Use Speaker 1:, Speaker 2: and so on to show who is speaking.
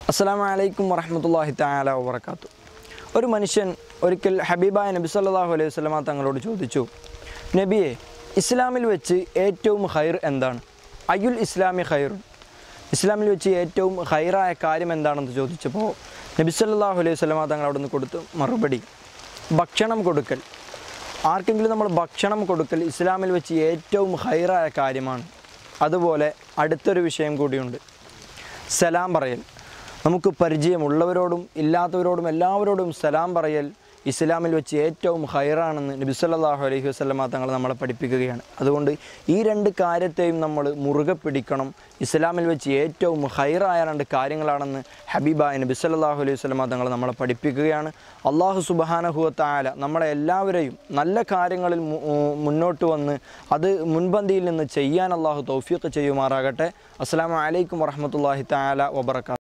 Speaker 1: അസ്സാം വലൈക്കും വറഹമത്തല്ലാഹി താല വബർക്കാത്തു ഒരു മനുഷ്യൻ ഒരിക്കൽ ഹബീബായ നബി സല്ലല്ലാഹു അലൈഹി വസല്ലമ തങ്ങളോട് ചോദിച്ചു നബിയെ ഇസ്ലാമിൽ വെച്ച് ഏറ്റവും ഹൈർ എന്താണ് അയ്യുൽ ഇസ്ലാമി ഖൈറുൻ ഇസ്ലാമിൽ വെച്ച് ഏറ്റവും ഹൈറായ കാര്യം എന്താണെന്ന് ചോദിച്ചപ്പോൾ നബി സല്ലല്ലാഹു അലൈഹി വസല്ലമ തങ്ങൾ അവിടെ നിന്ന് കൊടുത്തു മറുപടി ഭക്ഷണം കൊടുക്കൽ ആർക്കെങ്കിലും നമ്മൾ ഭക്ഷണം കൊടുക്കൽ ഇസ്ലാമിൽ വെച്ച് ഏറ്റവും ഹൈറായ കാര്യമാണ് അതുപോലെ അടുത്തൊരു വിഷയം കൂടിയുണ്ട് സലാം പറയൽ നമുക്ക് പരിചയമുള്ളവരോടും ഇല്ലാത്തവരോടും എല്ലാവരോടും സലാം പറയൽ ഇസ്ലാമിൽ വെച്ച് ഏറ്റവും ഹൈറാണെന്ന് നബി സല്ലല്ലാഹു അലൈഹി വസല്ലമ തങ്ങൾ നമ്മളെ പഠിപ്പിക്കുകയാണ് അതുകൊണ്ട് ഈ രണ്ട് കാര്യത്തെയും നമ്മൾ മുറുകെ പിടിക്കണം ഇസ്ലാമിൽ വെച്ച് ഏറ്റവും ഹൈറായ രണ്ട് കാര്യങ്ങളാണെന്ന് ഹബീബായ നബി സല്ലല്ലാഹു അലൈഹി വസല്ലമ തങ്ങൾ നമ്മളെ പഠിപ്പിക്കുകയാണ് അള്ളാഹു സുബഹാനഹുവത്തായ നമ്മളെ എല്ലാവരെയും നല്ല കാര്യങ്ങളിൽ മു- മുന്നോട്ട് വന്ന് അത് മുൻപന്തിയിൽ നിന്ന് ചെയ്യാൻ അള്ളാഹു തൗഫീഖ് ചെയ്യുമാറാകട്ടെ അസ്സാം വലൈക്കും വറഹമത്തല്ലാഹി താല വബർക്കാത്തു